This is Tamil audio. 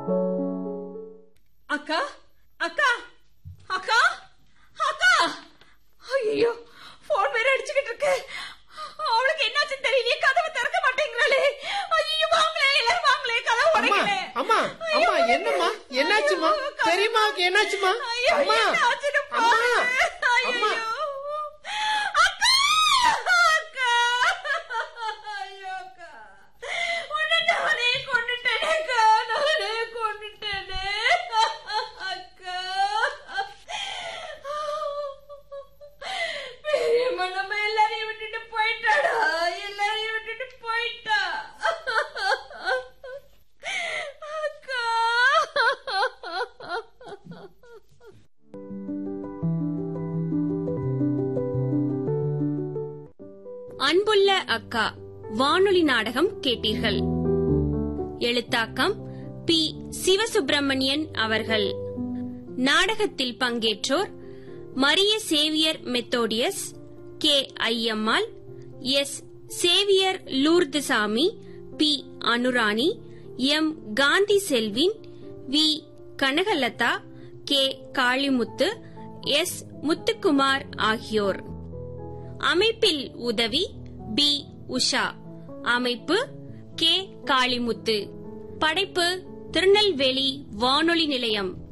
அக்கா அக்கா அக்கா அக்கா ஐயோ போன் வேற அடிச்சுக்கிட்டு இருக்கு அவளுக்கு என்னாச்சுன்னு தெரியலையே கதவை திறக்க மாட்டேங்கிறாளே ஐயோ வாங்களே எல்லாரும் வாங்களே கதவை அம்மா உடைங்களே அம்மா அம்மா என்னம்மா என்னாச்சுமா பெரியம்மாவுக்கு என்னாச்சுமா ஐயோ, அம்மா என்னாச்சுன்னு அம்மா பாரு. அம்மா ஐயோ. அக்கா! அக்கா! ஐயோ, அக்கா. உன்னை நானே கொன்னுட்டேனே, அக்கா. நானே கொன்னுட்டேனே. அக்கா. பெரியம்மா நம்ம எல்லாரையும் விட்டுட்டு போயிட்டாடா எல்லாரையும் விட்டுட்டு போயிட்டா அக்கா அன்புள்ள அக்கா வானொலி நாடகம் கேட்டீர்கள் எழுத்தாக்கம் பி சிவசுப்பிரமணியன் அவர்கள் நாடகத்தில் பங்கேற்றோர் Maria Xavier Methodius K Ayyammal S Xavier Lourdusamy P Anurani M Gandhi Selvin V Kanakalatha K Kalimuthu S Muthukumar ஆகியோர் அமைப்பில் உதவி பி உஷா அமைப்பு கே காளிமுத்து படைப்பு திருநெல்வேலி வானொலி நிலையம்